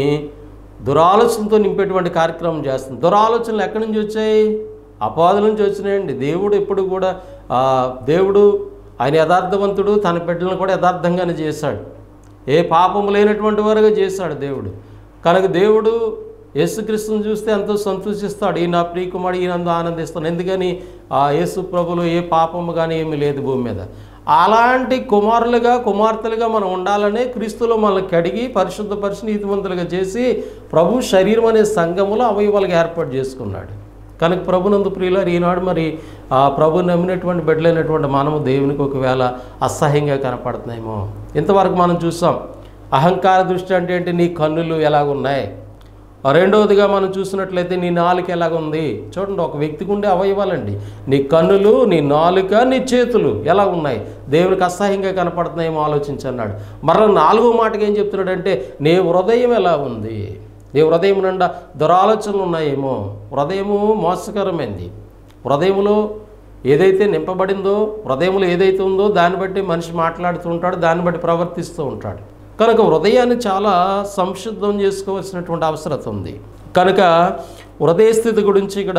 దురాలోచనతో నింపేటువంటి కార్యక్రమం చేస్తుంది దురాలోచనలు ఎక్కడి నుంచి వచ్చాయి అపాధుల నుంచి వచ్చినాయండి దేవుడు ఎప్పుడు కూడా ఆ, దేవుడు ఆయన యథార్థవంతుడు తన బిడ్డలను కూడా యథార్థంగానే చేశాడు ఏ పాపము లేనటువంటి వారుగా చేశాడు దేవుడు కనుక దేవుడు యేసుక్రీస్తుని చూస్తే ఎంతో సంతోషిస్తాడు ఈ నా ప్రియకుమారుడు ఈయనందు ఆనందిస్తాను ఎందుకని ఆ యేసు ప్రభులు ఏ పాపము కానీ ఏమీ లేదు భూమి మీద అలాంటి కుమారులుగా కుమార్తెలుగా మనం ఉండాలనే క్రీస్తులో మనల్ని కడిగి పరిశుద్ధపరిచి నీతివంతులుగా చేసి ప్రభు శరీరం అనే సంఘములో అవయవాలుగా ఏర్పాటు చేసుకున్నాడు కనుక ప్రభునందు ప్రియులారు ఈనాడు మరి ఆ ప్రభు నమ్మినటువంటి బిడ్డలైనటువంటి మనము దేవునికి ఒకవేళ అసహ్యంగా కనపడుతున్నాయేమో ఇంతవరకు మనం చూసాం అహంకార దృష్టి అంటే ఏంటి నీ కన్నులు ఎలాగున్నాయి రెండవదిగా మనం చూసినట్లయితే నీ నాలుక ఎలాగుంది చూడండి ఒక వ్యక్తికి ఉండే అవయవాలండి నీ కన్నులు నీ నాలుక నీ చేతులు ఎలా ఉన్నాయి దేవునికి అసహ్యంగా కనపడుతున్నాయేమో ఆలోచించన్నాడు మరలా నాలుగో మాటకి ఏం చెప్తున్నాడంటే నీ హృదయం ఎలా ఉంది నీ హృదయం నిండా దురాలోచనలు ఉన్నాయేమో హృదయము మోసకరమైంది హృదయంలో ఏదైతే నింపబడిందో హృదయంలో ఏదైతే ఉందో దాన్ని బట్టి మనిషి మాట్లాడుతూ ఉంటాడు దాన్ని బట్టి ప్రవర్తిస్తూ ఉంటాడు కనుక హృదయాన్ని చాలా సంశుద్ధం చేసుకోవాల్సినటువంటి అవసరత ఉంది కనుక హృదయ స్థితి గురించి ఇక్కడ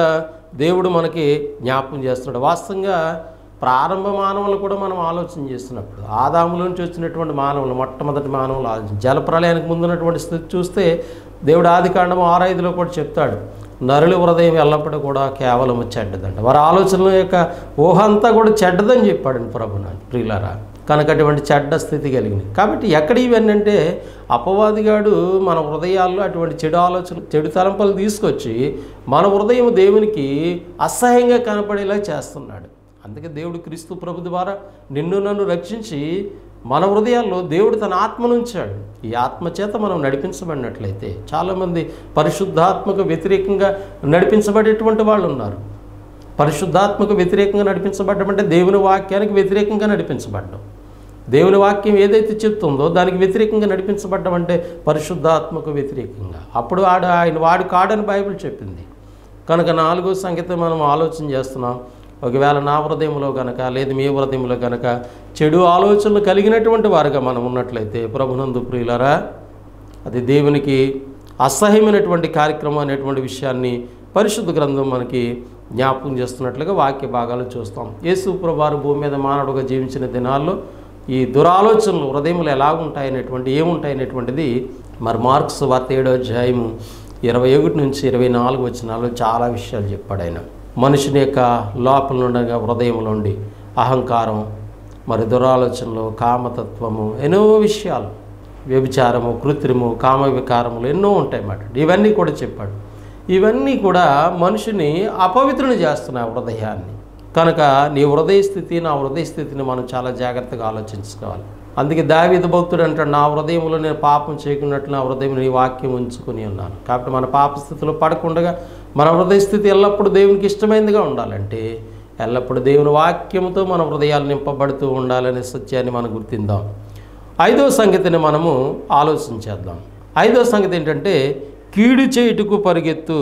దేవుడు మనకి జ్ఞాపకం చేస్తున్నాడు వాస్తవంగా ప్రారంభ మానవులు కూడా మనం ఆలోచన చేస్తున్నప్పుడు ఆదాముల నుంచి వచ్చినటువంటి మానవులు మొట్టమొదటి మానవులు ఆలోచన జలప్రలయానికి ముందున్నటువంటి స్థితి చూస్తే దేవుడు ఆది కాండము ఆరైదులో కూడా చెప్తాడు నరుల హృదయం ఎల్లప్పుడూ కూడా కేవలం చెడ్డదంట వారి ఆలోచనల యొక్క ఊహ అంతా కూడా చెడ్డదని చెప్పాడు ప్రభు నాకు ప్రియులారా కనుక అటువంటి చెడ్డ స్థితి కలిగింది కాబట్టి ఎక్కడ ఇవన్నీ అంటే అపవాదిగాడు మన హృదయాల్లో అటువంటి చెడు ఆలోచన చెడు తలంపలు తీసుకొచ్చి మన హృదయం దేవునికి అసహ్యంగా కనపడేలా చేస్తున్నాడు అందుకే దేవుడు క్రీస్తు ప్రభు ద్వారా నిన్ను నన్ను రక్షించి మన హృదయాల్లో దేవుడు తన ఆత్మను ఉంచాడు ఈ ఆత్మ చేత మనం నడిపించబడినట్లయితే చాలామంది పరిశుద్ధాత్మకు వ్యతిరేకంగా నడిపించబడేటువంటి వాళ్ళు ఉన్నారు పరిశుద్ధాత్మకు వ్యతిరేకంగా నడిపించబడ్డం అంటే దేవుని వాక్యానికి వ్యతిరేకంగా నడిపించబడ్డం దేవుని వాక్యం ఏదైతే చెప్తుందో దానికి వ్యతిరేకంగా నడిపించబడ్డం అంటే పరిశుద్ధాత్మకు వ్యతిరేకంగా అప్పుడు ఆడు ఆయన వాడు కాడని బైబిల్ చెప్పింది కనుక నాలుగో సంగతి మనం ఆలోచన చేస్తున్నాం ఒకవేళ నా హృదయంలో కనుక లేదు మీ హృదయంలో కనుక చెడు ఆలోచనలు కలిగినటువంటి వారుగా మనం ఉన్నట్లయితే ప్రభునందు ప్రియులరా అది దేవునికి అసహ్యమైనటువంటి కార్యక్రమం అనేటువంటి విషయాన్ని పరిశుద్ధ గ్రంథం మనకి జ్ఞాపకం చేస్తున్నట్లుగా వాక్య భాగాలు చూస్తాం యేసు ప్రభువారు భూమి మీద మానవుడుగా జీవించిన దినాల్లో ఈ దురాలోచనలు హృదయములు ఎలా ఉంటాయనేటువంటి ఏముంటాయనేటువంటిది మరి మార్క్స్ వార్త ఏడో అధ్యాయము ఇరవై ఒకటి నుంచి ఇరవై నాలుగు వచ్చినాల్లో చాలా విషయాలు చెప్పాడు ఆయన మనుషుని యొక్క లోపల నుండగా హృదయంలో ఉండి అహంకారం మరి దురాలోచనలు కామతత్వము ఎన్నో విషయాలు వ్యభిచారము కృత్రిము కామ వికారములు ఎన్నో ఉంటాయి అన్నమాట ఇవన్నీ కూడా చెప్పాడు ఇవన్నీ కూడా మనిషిని అపవిత్రుని చేస్తున్నాయి హృదయాన్ని కనుక నీ హృదయ స్థితి నా హృదయ స్థితిని మనం చాలా జాగ్రత్తగా ఆలోచించుకోవాలి అందుకే దావీదు భక్తుడు అంటాడు నా హృదయంలో నేను పాపం చేయకున్నట్లు నా హృదయం నీ వాక్యం ఉంచుకుని ఉన్నాను కాబట్టి మన పాప స్థితిలో పడకుండా మన హృదయ స్థితి ఎల్లప్పుడూ దేవునికి ఇష్టమైనదిగా ఉండాలంటే ఎల్లప్పుడూ దేవుని వాక్యంతో మన హృదయాలు నింపబడుతూ ఉండాలనే సత్యాన్ని మనం గుర్తిందాం ఐదో సంగతిని మనము ఆలోచించేద్దాం ఐదో సంగతి ఏంటంటే కీడు చేయుటకు పరిగెత్తు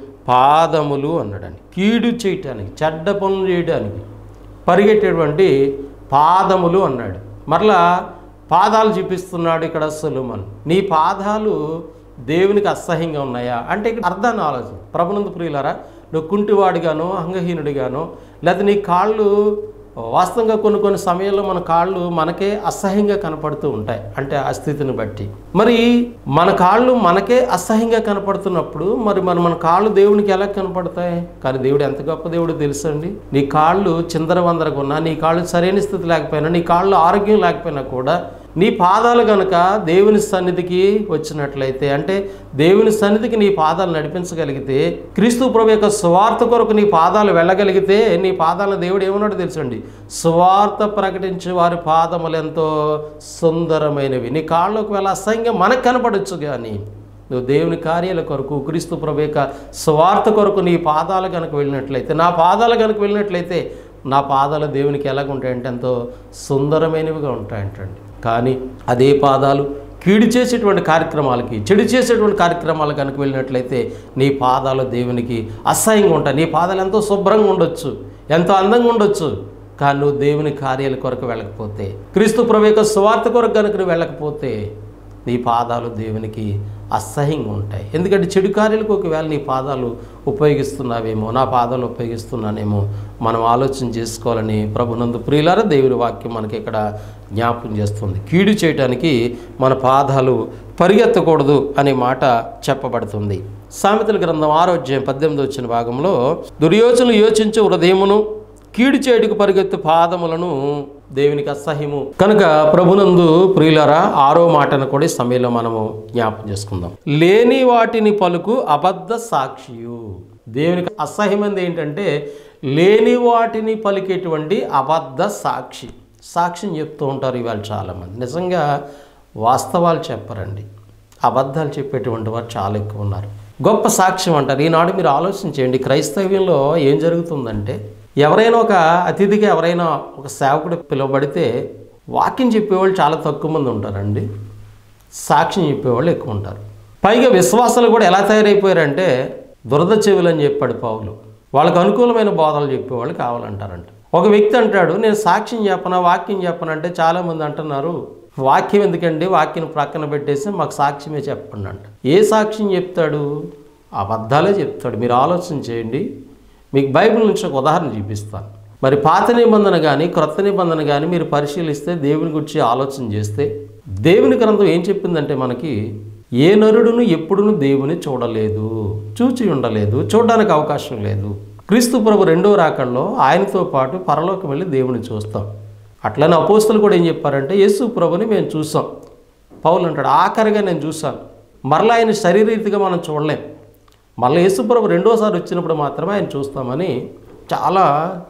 పాదములు అన్నాడండి కీడు చేయటానికి చెడ్డ పనులు చేయడానికి పరిగెట్టేటువంటి పాదములు అన్నాడు మరలా పాదాలు చూపిస్తున్నాడు ఇక్కడ సులుమన్ నీ పాదాలు దేవునికి అసహ్యంగా ఉన్నాయా అంటే ఇక్కడ అర్థాన్ని ఆలోచన ప్రభునందు ప్రియులారా నువ్వు కుంటివాడిగానో అంగహీనుడిగానో లేదా నీ కాళ్ళు వాస్తవంగా కొన్ని కొన్ని సమయాల్లో మన కాళ్ళు మనకే అసహ్యంగా కనపడుతూ ఉంటాయి అంటే ఆ స్థితిని బట్టి మరి మన కాళ్ళు మనకే అసహ్యంగా కనపడుతున్నప్పుడు మరి మరి మన కాళ్ళు దేవునికి ఎలా కనపడతాయి కానీ దేవుడు ఎంత గొప్ప దేవుడు తెలుసండి నీ కాళ్ళు చిందర వందరగా ఉన్నా నీ కాళ్ళు సరైన స్థితి లేకపోయినా నీ కాళ్ళు ఆరోగ్యం లేకపోయినా కూడా నీ పాదాలు గనుక దేవుని సన్నిధికి వచ్చినట్లయితే అంటే దేవుని సన్నిధికి నీ పాదాలు నడిపించగలిగితే క్రీస్తు ప్రభు యొక్క స్వార్థ కొరకు నీ పాదాలు వెళ్ళగలిగితే నీ పాదాలను దేవుడు ఏమన్నాడు తెలుసండి స్వార్థ ప్రకటించే వారి పాదములు ఎంతో సుందరమైనవి నీ కాళ్ళకు వెళ్ళ అసహ్యంగా మనకు కనపడచ్చు కానీ నువ్వు దేవుని కార్యాల కొరకు క్రీస్తు ప్రభు యొక్క స్వార్థ కొరకు నీ పాదాలు కనుక వెళ్ళినట్లయితే నా పాదాలు కనుక వెళ్ళినట్లయితే నా పాదాలు దేవునికి ఎలాగుంటాయంటే ఎంతో సుందరమైనవిగా ఉంటాయంటండి కానీ అదే పాదాలు కీడు చేసేటువంటి కార్యక్రమాలకి చెడు చేసేటువంటి కార్యక్రమాలు కనుక వెళ్ళినట్లయితే నీ పాదాలు దేవునికి అసహ్యంగా ఉంటాయి నీ పాదాలు ఎంతో శుభ్రంగా ఉండొచ్చు ఎంతో అందంగా ఉండొచ్చు కానీ నువ్వు దేవుని కార్యాల కొరకు వెళ్ళకపోతే క్రీస్తు ప్రభు యొక్క స్వార్థ కొరకు కనుక నువ్వు వెళ్ళకపోతే నీ పాదాలు దేవునికి అసహ్యంగా ఉంటాయి ఎందుకంటే చెడు కార్యాలకు ఒకవేళ నీ పాదాలు ఉపయోగిస్తున్నావేమో నా పాదాలు ఉపయోగిస్తున్నానేమో మనం ఆలోచన చేసుకోవాలని ప్రభునందు ప్రియులార దేవుని వాక్యం మనకి ఇక్కడ జ్ఞాపకం చేస్తుంది కీడు చేయటానికి మన పాదాలు పరిగెత్తకూడదు అనే మాట చెప్పబడుతుంది సామెతల గ్రంథం ఆరోగ్యం పద్దెనిమిది వచ్చిన భాగంలో దుర్యోచనలు యోచించు హృదయమును కీడు చేయుటకు పరిగెత్తు పాదములను దేవునికి అసహ్యము కనుక ప్రభునందు ప్రియులరా ఆరో మాటను కూడా ఈ సమయంలో మనము జ్ఞాపకం చేసుకుందాం లేని వాటిని పలుకు అబద్ధ సాక్షియు దేవునికి అసహ్యమైనది ఏంటంటే లేని వాటిని పలికేటువంటి అబద్ధ సాక్షి సాక్ష్యం చెప్తూ ఉంటారు ఇవాళ చాలామంది నిజంగా వాస్తవాలు చెప్పరండి అబద్ధాలు చెప్పేటువంటి వారు చాలా ఎక్కువ ఉన్నారు గొప్ప సాక్ష్యం అంటారు ఈనాడు మీరు ఆలోచించేయండి క్రైస్తవ్యంలో ఏం జరుగుతుందంటే ఎవరైనా ఒక అతిథిగా ఎవరైనా ఒక సేవకుడు పిలువబడితే వాక్యం చెప్పేవాళ్ళు చాలా తక్కువ మంది ఉంటారండి సాక్ష్యం చెప్పేవాళ్ళు ఎక్కువ ఉంటారు పైగా విశ్వాసాలు కూడా ఎలా తయారైపోయారంటే దురద చెవులు అని చెప్పాడు పావులు వాళ్ళకు అనుకూలమైన బోధలు చెప్పేవాళ్ళు కావాలంటారంట ఒక వ్యక్తి అంటాడు నేను సాక్ష్యం చెప్పనా వాక్యం చెప్పనంటే చాలామంది అంటున్నారు వాక్యం ఎందుకండి వాక్యం ప్రక్కన పెట్టేసి మాకు సాక్ష్యమే చెప్పండి అంట ఏ సాక్ష్యం చెప్తాడు అబద్ధాలే చెప్తాడు మీరు ఆలోచన చేయండి మీకు బైబిల్ నుంచి ఒక ఉదాహరణ చూపిస్తాను మరి పాత నిబంధన కానీ క్రొత్త నిబంధన కానీ మీరు పరిశీలిస్తే దేవుని గురించి ఆలోచన చేస్తే దేవుని గ్రంథం ఏం చెప్పిందంటే మనకి ఏ నరుడును ఎప్పుడును దేవుని చూడలేదు చూచి ఉండలేదు చూడడానికి అవకాశం లేదు క్రీస్తు ప్రభు రెండో రాకల్లో ఆయనతో పాటు పరలోకం వెళ్ళి దేవుని చూస్తాం అట్లనే అపోస్తులు కూడా ఏం చెప్పారంటే యేసు ప్రభుని మేము చూసాం పౌలు అంటాడు ఆఖరిగా నేను చూశాను మరలా ఆయన శరీరీతిగా మనం చూడలేం మళ్ళీ యేసుప్రభు రెండోసారి వచ్చినప్పుడు మాత్రమే ఆయన చూస్తామని చాలా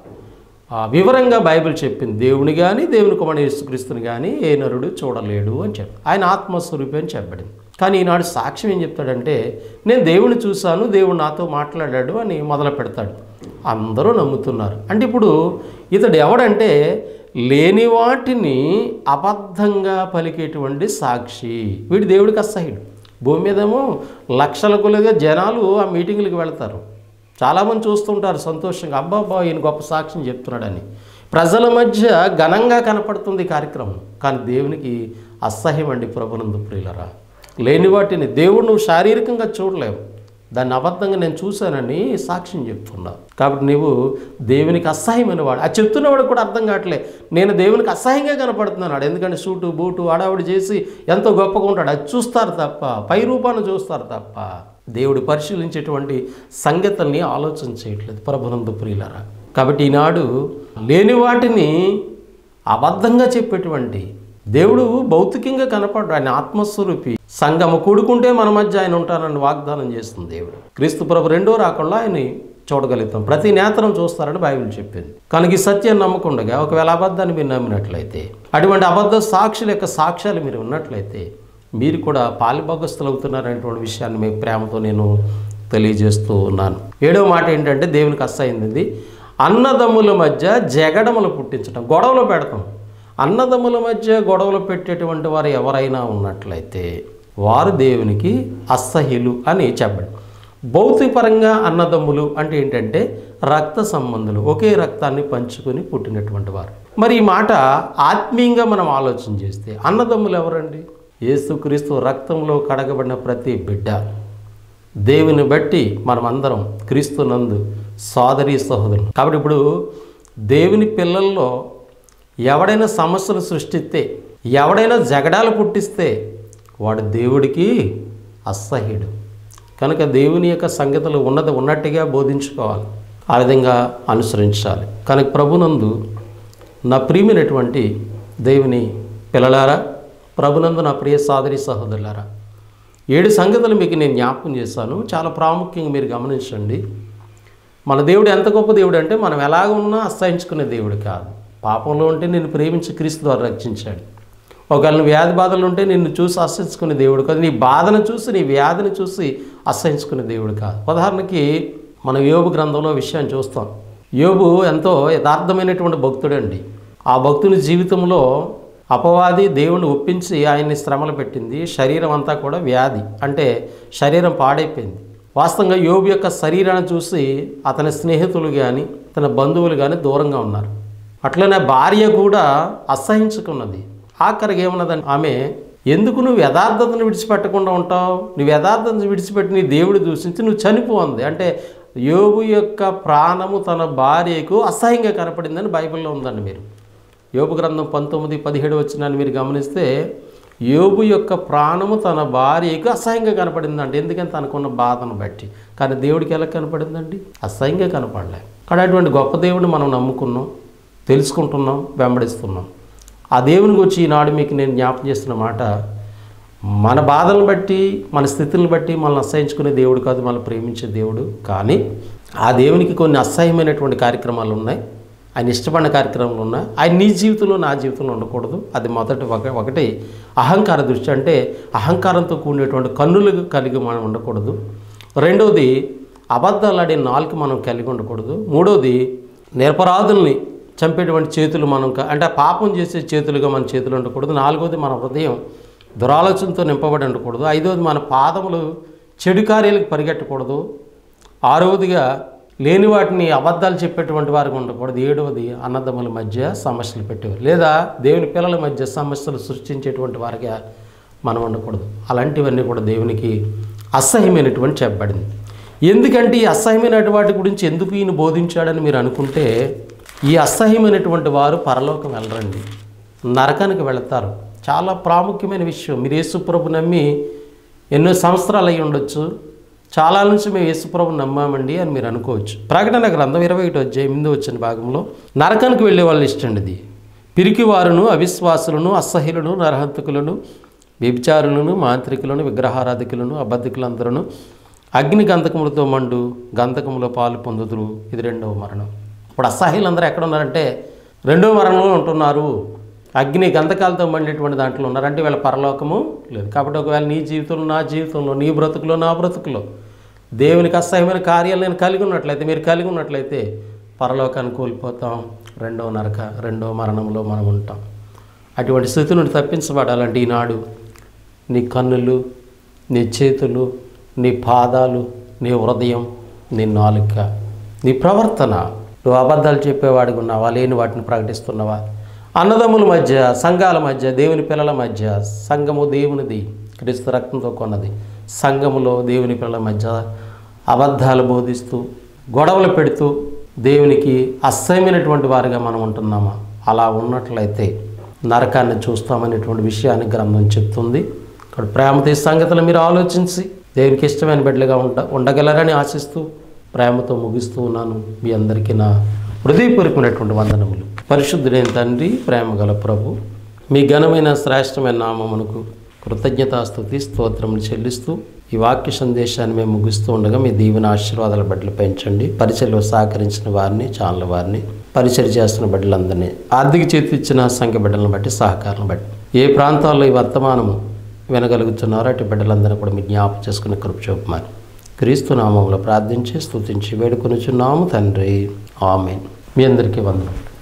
ఆ, వివరంగా బైబిల్ చెప్పింది దేవుని కానీ దేవుని కుమారుడు యేసుక్రీస్తుని కానీ ఏ నరుడు చూడలేడు అని చెప్పి ఆయన ఆత్మస్వరూపి అని చెప్పబడింది కానీ ఈనాడు సాక్ష్యం ఏం చెప్తాడంటే నేను దేవుని చూశాను దేవుడు నాతో మాట్లాడాడు అని మొదలు పెడతాడు అందరూ నమ్ముతున్నారు అంటే ఇప్పుడు ఇతడు ఎవడంటే లేని వాటిని అబద్ధంగా పలికేటువంటి సాక్షి వీడు దేవుడికి అసహ్యుడు భూమి మీదేమో లక్షల కొలుగా జనాలు ఆ మీటింగ్లకు వెళ్తారు చాలామంది చూస్తుంటారు సంతోషంగా అబ్బాబ్బా ఈయన గొప్ప సాక్ష్యం చెప్తున్నాడని ప్రజల మధ్య ఘనంగా కనపడుతుంది ఈ కార్యక్రమం కానీ దేవునికి అసహ్యం అండి ప్రభునందు ప్రియులరా లేని వాటిని దేవుడు నువ్వు శారీరకంగా చూడలేవు దాన్ని అబద్ధంగా నేను చూశానని సాక్ష్యం చెప్తున్నా కాబట్టి నీవు దేవునికి అసహ్యమైన వాడు ఆ చెప్తున్నవాడు కూడా అర్థం కావట్లే నేను దేవునికి అసహ్యంగా కనపడుతున్నాడు ఎందుకంటే సూటు బూటు అడావుడి చేసి ఎంతో గొప్పగా ఉంటాడు అది చూస్తారు తప్ప పై రూపాన్ని చూస్తారు తప్ప దేవుడు పరిశీలించేటువంటి సంగతుల్ని ఆలోచన చేయట్లేదు ప్రభునందు ప్రియులరా కాబట్టి ఈనాడు లేని వాటిని అబద్ధంగా చెప్పేటువంటి దేవుడు భౌతికంగా కనపడ్డు ఆయన ఆత్మస్వరూపి సంగమ కూడుకుంటే మన మధ్య ఆయన ఉంటానని వాగ్దానం చేస్తుంది దేవుడు క్రీస్తు ప్రభు రెండో రాకుండా ఆయన్ని చూడగలుగుతాం ప్రతి నేత్రం చూస్తారని బైబిల్ చెప్పింది కనుక ఈ సత్యం నమ్మకుండగా ఒకవేళ అబద్ధాన్ని మీరు నమ్మినట్లయితే అటువంటి అబద్ధ సాక్షుల యొక్క సాక్ష్యాలు మీరు ఉన్నట్లయితే మీరు కూడా పాలిభాగస్తులు అవుతున్నారనేటువంటి విషయాన్ని మీ ప్రేమతో నేను తెలియజేస్తూ ఉన్నాను ఏడవ మాట ఏంటంటే దేవునికి అస్సయింది అన్నదమ్ముల మధ్య జగడములు పుట్టించడం గొడవలు పెడతాం అన్నదమ్ముల మధ్య గొడవలు పెట్టేటువంటి వారు ఎవరైనా ఉన్నట్లయితే వారు దేవునికి అసహ్యులు అని చెప్పండి భౌతికపరంగా అన్నదమ్ములు అంటే ఏంటంటే రక్త సంబంధులు ఒకే రక్తాన్ని పంచుకొని పుట్టినటువంటి వారు మరి ఈ మాట ఆత్మీయంగా మనం ఆలోచన చేస్తే అన్నదమ్ములు ఎవరండి యేసుక్రీస్తు రక్తంలో కడగబడిన ప్రతి బిడ్డ దేవుని బట్టి మనమందరం క్రీస్తునందు సోదరి సహోదరులు కాబట్టి ఇప్పుడు దేవుని పిల్లల్లో ఎవడైనా సమస్యలు సృష్టిస్తే ఎవడైనా జగడాలు పుట్టిస్తే వాడు దేవుడికి అసహ్యుడు కనుక దేవుని యొక్క సంగతులు ఉన్నది ఉన్నట్టుగా బోధించుకోవాలి ఆ విధంగా అనుసరించాలి కనుక ప్రభునందు నా ప్రియమైనటువంటి దేవుని పిల్లలారా ప్రభునందు నా ప్రియ సోదరి సహోదరులారా ఏడు సంగతులు మీకు నేను జ్ఞాపకం చేశాను చాలా ప్రాముఖ్యంగా మీరు గమనించండి మన దేవుడు ఎంత గొప్ప దేవుడు అంటే మనం ఎలాగ ఉన్నా అసహించుకునే దేవుడు కాదు పాపంలో ఉంటే నిన్ను ప్రేమించి క్రీస్తు ద్వారా రక్షించాడు ఒకవేళ నువ్వు వ్యాధి బాధలు ఉంటే నిన్ను చూసి అసహించుకునే దేవుడు కాదు నీ బాధను చూసి నీ వ్యాధిని చూసి అసహించుకునే దేవుడు కాదు ఉదాహరణకి మనం యోబు గ్రంథంలో విషయాన్ని చూస్తాం యోబు ఎంతో యథార్థమైనటువంటి భక్తుడండి ఆ భక్తుని జీవితంలో అపవాది దేవుని ఒప్పించి ఆయన్ని శ్రమలు పెట్టింది శరీరం అంతా కూడా వ్యాధి అంటే శరీరం పాడైపోయింది వాస్తవంగా యోబు యొక్క శరీరాన్ని చూసి అతని స్నేహితులు కానీ తన బంధువులు కానీ దూరంగా ఉన్నారు అట్లనే భార్య కూడా అసహించుకున్నది ఆఖరికి ఏమన్నదంటే ఆమె ఎందుకు నువ్వు యథార్థతను విడిచిపెట్టకుండా ఉంటావు నువ్వు యథార్థతను విడిచిపెట్టి నీ దేవుడు దూషించి నువ్వు చనిపోంది అంటే యోబు యొక్క ప్రాణము తన భార్యకు అసహ్యంగా కనపడిందని బైబిల్లో ఉందండి మీరు యోబు గ్రంథం పంతొమ్మిది పదిహేడు వచ్చినాన్ని మీరు గమనిస్తే యోబు యొక్క ప్రాణము తన భార్యకు అసహ్యంగా కనపడిందండి ఎందుకంటే తనకున్న బాధను బట్టి కానీ దేవుడికి ఎలా కనపడిందండి అసహ్యంగా కనపడలే కానీ అటువంటి గొప్ప దేవుడిని మనం నమ్ముకున్నాం తెలుసుకుంటున్నాం వెంబడిస్తున్నాం ఆ దేవుని గురించి ఈనాడు మీకు నేను జ్ఞాపకం చేస్తున్న మాట మన బాధలను బట్టి మన స్థితులను బట్టి మనల్ని అసహించుకునే దేవుడు కాదు మనల్ని ప్రేమించే దేవుడు కానీ ఆ దేవునికి కొన్ని అసహ్యమైనటువంటి కార్యక్రమాలు ఉన్నాయి ఆయన ఇష్టపడిన కార్యక్రమాలు ఉన్నాయి ఆయన నీ జీవితంలో నా జీవితంలో ఉండకూడదు అది మొదటి ఒక ఒకటి అహంకార దృష్టి అంటే అహంకారంతో కూడినటువంటి కన్నులు కలిగి మనం ఉండకూడదు రెండవది అబద్ధాలు ఆడే నాలుగు మనం కలిగి ఉండకూడదు మూడవది నిరపరాధుల్ని చంపేటువంటి చేతులు మనం క- అంటే పాపం చేసే చేతులుగా మన చేతులు ఉండకూడదు నాలుగవది మన హృదయం దురాలోచనతో నింపబడి ఉండకూడదు ఐదవది మన పాదములు చెడు కార్యాలకు పరిగెట్టకూడదు ఆరవదిగా లేని వాటిని అబద్ధాలు చెప్పేటువంటి వారికి ఉండకూడదు ఏడవది అన్నదమ్ముల మధ్య సమస్యలు పెట్టేవారు లేదా దేవుని పిల్లల మధ్య సమస్యలు సృష్టించేటువంటి వారిగా మనం ఉండకూడదు అలాంటివన్నీ కూడా దేవునికి అసహ్యమైనటువంటి చెప్పబడింది ఎందుకంటే ఈ అసహ్యమైన వాటి గురించి ఎందుకు ఈయన బోధించాడని మీరు అనుకుంటే ఈ అసహ్యమైనటువంటి వారు పరలోకం వెళ్ళరండి నరకానికి వెళతారు చాలా ప్రాముఖ్యమైన విషయం మీరు యేసుప్రభు నమ్మి ఎన్నో సంవత్సరాలు అయి ఉండొచ్చు చాలా నుంచి మేము యేసుప్రభు నమ్మామండి అని మీరు అనుకోవచ్చు ప్రకటన గ్రంథం ఇరవై ఒకటి వచ్చే ముందు వచ్చిన భాగంలో నరకానికి వెళ్ళే వాళ్ళు ఇష్టండి ఇది పిరికివారును అవిశ్వాసులను అసహ్యులను నరహంతకులను వ్యభిచారులను మాంత్రికులను విగ్రహారాధికులను అబద్ధికులందరూ అగ్ని గంధకములతో మండు గంధకములో పాలు పొందుదురు ఇది రెండవ మరణం ఇప్పుడు అసహ్యులందరూ ఎక్కడ ఉన్నారంటే రెండవ మరణంలో ఉంటున్నారు అగ్ని గంధకాలతో మండేటువంటి దాంట్లో ఉన్నారు అంటే వీళ్ళ పరలోకము లేదు కాబట్టి ఒకవేళ నీ జీవితంలో నా జీవితంలో నీ బ్రతుకులో నా బ్రతుకులో దేవునికి అసహ్యమైన కార్యాలు నేను కలిగి ఉన్నట్లయితే మీరు కలిగి ఉన్నట్లయితే పరలోకాన్ని కోల్పోతాం రెండవ నరక రెండవ మరణంలో మనం ఉంటాం అటువంటి స్థితి నుండి తప్పించబడాలంటే ఈనాడు నీ కన్నులు నీ చేతులు నీ పాదాలు నీ హృదయం నీ నాలుక నీ ప్రవర్తన నువ్వు అబద్ధాలు చెప్పేవాడిగా ఉన్నావా లేని వాటిని ప్రకటిస్తున్నావా అన్నదమ్ముల మధ్య సంఘాల మధ్య దేవుని పిల్లల మధ్య సంఘము దేవునిది క్రీస్తు రక్తంతో కొన్నది సంఘములో దేవుని పిల్లల మధ్య అబద్ధాలు బోధిస్తూ గొడవలు పెడుతూ దేవునికి అసహ్యమైనటువంటి వారిగా మనం ఉంటున్నామా అలా ఉన్నట్లయితే నరకాన్ని చూస్తామనేటువంటి విషయాన్ని గ్రంథం చెప్తుంది ఇక్కడ ప్రేమతో ఈ సంగతులు మీరు ఆలోచించి దేవునికి ఇష్టమైన బిడ్డలుగా ఉండ ఉండగలరని ఆశిస్తూ ప్రేమతో ముగిస్తూ ఉన్నాను మీ అందరికీ నా హృదయపూర్వకమైనటువంటి వందనములు పరిశుద్ధుడైన తండ్రి ప్రేమ గల ప్రభు మీ ఘనమైన శ్రేష్టమైన నామమునకు కృతజ్ఞతాస్తుతి స్తోత్రములు చెల్లిస్తూ ఈ వాక్య సందేశాన్ని మేము ముగిస్తూ ఉండగా మీ దీవెన ఆశీర్వాదాల బిడ్డలు పెంచండి పరిచయలో సహకరించిన వారిని చాలా వారిని పరిచయం చేస్తున్న బిడ్డలందరినీ ఆర్థిక చేతి ఇచ్చిన సంఖ్య బిడ్డలను బట్టి సహకారం బట్టి ఏ ప్రాంతాల్లో ఈ వర్తమానము వినగలుగుతున్నారో అటు బిడ్డలందరూ కూడా మీ జ్ఞాపకం చేసుకుని కృప చూపమని క్రీస్తు నామంలో ప్రార్థించి స్తుతించి వేడుకొనుచున్నాము తండ్రి ఆమెన్ మీ అందరికీ వందనం